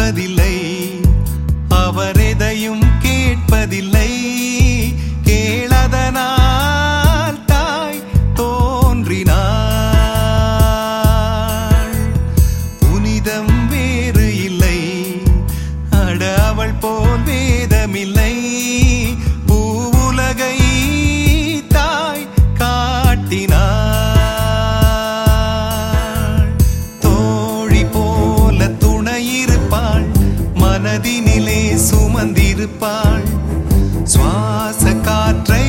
பார்ப்பதில்லை அவர் எதையும் கேட்பதில்லை கேளதனால் தாய் தோன்றினாள் புனிதம் வேறு இல்லை அட அவள் போல் வேதமில்லை பூவுலகை தாய் காட்டினாள் தோழி போல துணையிருப்பாள் மனதினிலே சுமந்திருப்பாள் சுவாச காற்றை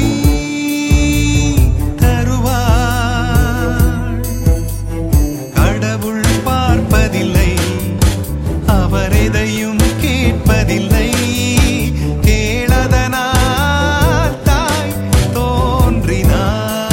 தருவாள் கடவுள் பார்ப்பதில்லை அவர் எதையும் கேட்பதில்லை கேளதனால் தாய் தோன்றினாள்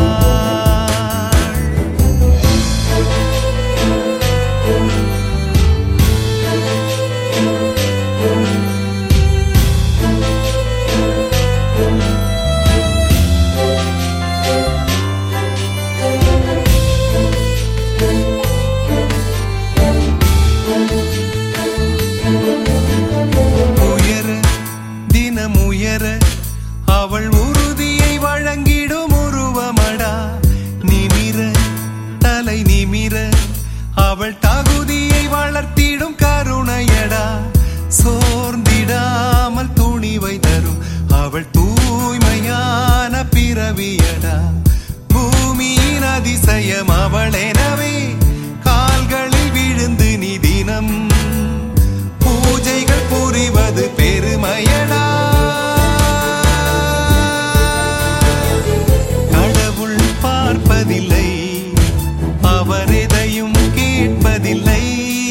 உயர தினம் உயர அவள் உறுதியை வழங்கிடும் உருவமடா நிமிர தலை நிமிர அவள் தகுதியை வளர்த்திடும் கருணையடா சோர்ந்திடாமல் துணிவை தரும் அவள் தூய்மையான பிறவியடா பூமியின் அதிசயம் அவள் எனவே கால்களில் விழுந்து நீ தினம் பூஜைகள் புரிவது பெருமையடா கடவுள் பார்ப்பதில்லை அவர் எதையும் கேட்பதில்லை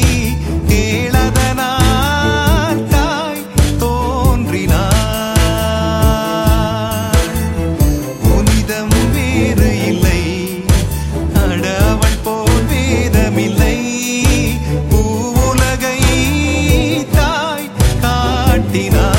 கேளதனால் தாய் தோன்றினாள் புனிதம் வேறு இல்லை அட அவள் போல் வேதமில்லை பூவுலகை தாய் காட்டினாள்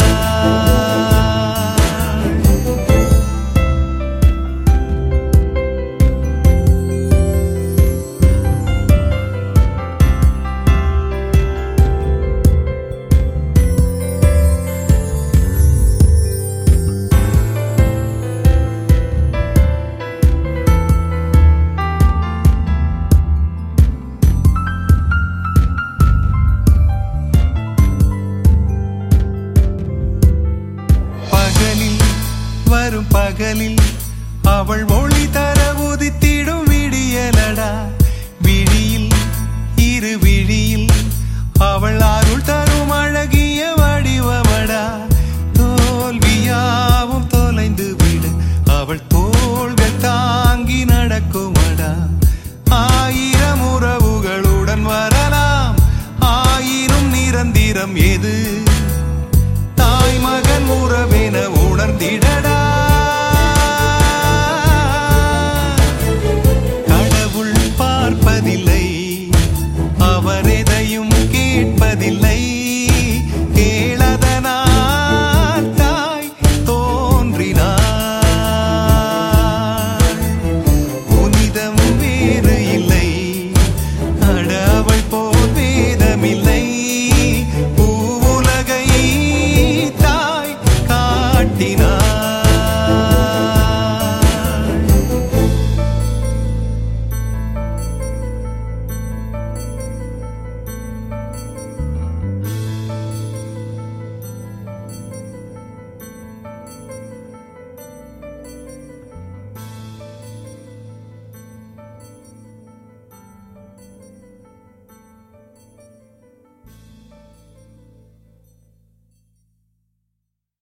பகலில் வரும் பகலில் அவள் ஒளி தர உதித்திடும் விடியலடா விழியில் இரு விழியில் அவள் அருள் தரும் அழகிய வடிவமடா தோல்வியாவும் தொலைந்து விடு அவள் தோள்கள் தாங்கி நடக்குமடா ஆயிரம் உறவுகளுடன் வரலாம் ஆயிரம் நிரந்திரம் எது தாய் மகன் உறவென உணர்ந்திடடா